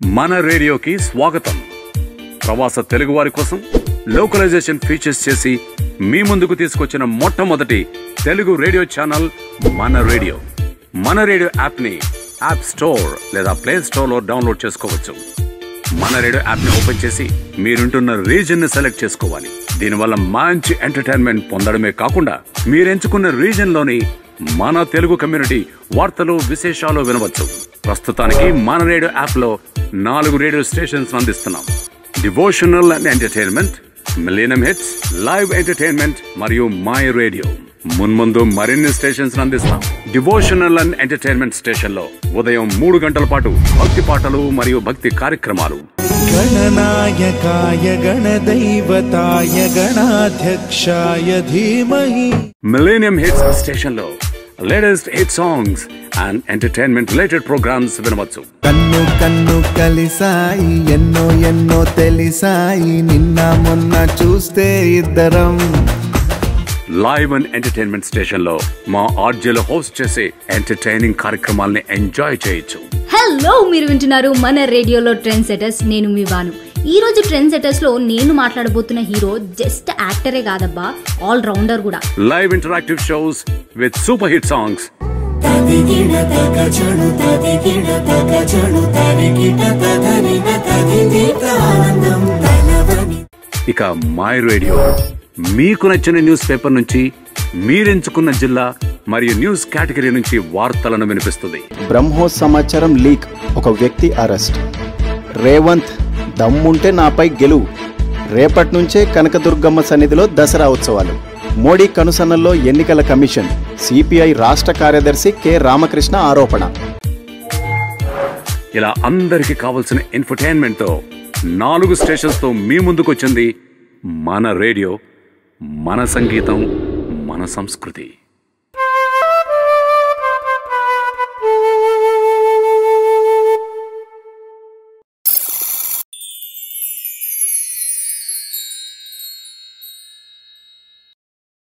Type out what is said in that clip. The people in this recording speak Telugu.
మన రేడియోకి స్వాగతం ప్రవాస తెలుగు వారి కోసం లోకలైజేషన్ ఫీచర్స్ చేసి మీ ముందుకు తీసుకొచ్చిన మొట్టమొదటి తెలుగు రేడియో ఛానల్ మన రేడియో మన రేడియో యాప్ ని యాప్ స్టోర్ లేదా ప్లే స్టోర్ లో డౌన్లోడ్ చేసుకోవచ్చు మన రేడియో యాప్ ని ఓపెన్ చేసి మీరుంటున్న రీజన్ ని సెలెక్ట్ చేసుకోవాలి దీనివల్ల మంచి ఎంటర్టైన్మెంట్ పొందడమే కాకుండా మీరు ఎంచుకున్న రీజన్ లోని మన తెలుగు కమ్యూనిటీ వార్తలు విశేషాలు వినవచ్చు ప్రస్తుతానికి మన రేడియో యాప్ లో నాలుగు రేడియో స్టేషన్స్ అందిస్తున్నాం devotional and entertainment millennium hits live entertainment మరియు మై రేడియో మున్ముందు మరిన్ని స్టేషన్స్ అందిస్తాం డివోషనల్ అండ్ ఎంటర్టైన్మెంట్ స్టేషన్ లో ఉదయం మూడు గంటల పాటు భక్తి పాటలు మరియు భక్తి కార్యక్రమాలు गणनायकाय गणदैवताय गणाध्यक्षाय धीमहि మిలీనియం హిట్స్ స్టేషన్ లో latest hit songs and entertainment related programs వినవచ్చు కన్ను కన్ను కలిసాయి ఎన్నో ఎన్నో తెలిసాయి నిన్న మొన్న చూస్తే ఇద్దరం లైవ్ అండ్ ఎంటర్టైన్మెంట్ స్టేషన్ లో మా ఆర్జేలో హోస్ట్ చేసే ఎంటర్టైనింగ్ కార్యక్రమాల్ని ఎంజాయ్ చేయొచ్చు హలో మీరు వింటున్నారు మన రేడియోలో ట్రెండ్ సెటర్స్ నేను మీ వాను ఈ రోజు ట్రెండ్ సెటర్స్ లో నేను మాట్లాడబోతున్న హీరో జస్ట్ యాక్టరే కాదబ్బా ఆల్ రౌండర్ కూడా live interactive shows with super hit songs తదిగిడ తగ చెడు తదిగిడ తగ చెడు తరిగిట తగరిన తదిగిట ఆనందం తనవని ఇక మై రేడియో మీకు నచ్చిన న్యూస్ పేపర్ నుంచి మీరెంచుకున్న జిల్లా మరియు న్యూస్ కేటగిరీ నుంచి వార్తలను వినిపిస్తుంది బ్రహ్మోస్ సమాచారం లీక్ ఒక వ్యక్తి అరెస్ట్ రేవంత్ దమ్ముంటే నాపై గెలువు రేపటి నుంచే కనకదుర్గమ్మ సన్నిధిలో దసరా ఉత్సవాలు మోడీ కనుసన్నల్లో ఎన్నికల కమిషన్ సిపిఐ రాష్ట్ర కార్యదర్శి కె రామకృష్ణ ఆరోపణ ఇలా అందరికీ కావలసిన ఇన్ఫర్టైన్మెంట్ తో నాలుగు స్టేషన్స్ తో మీ ముందుకు వచ్చింది మన రేడియో మన సంగీతం మన సంస్కృతి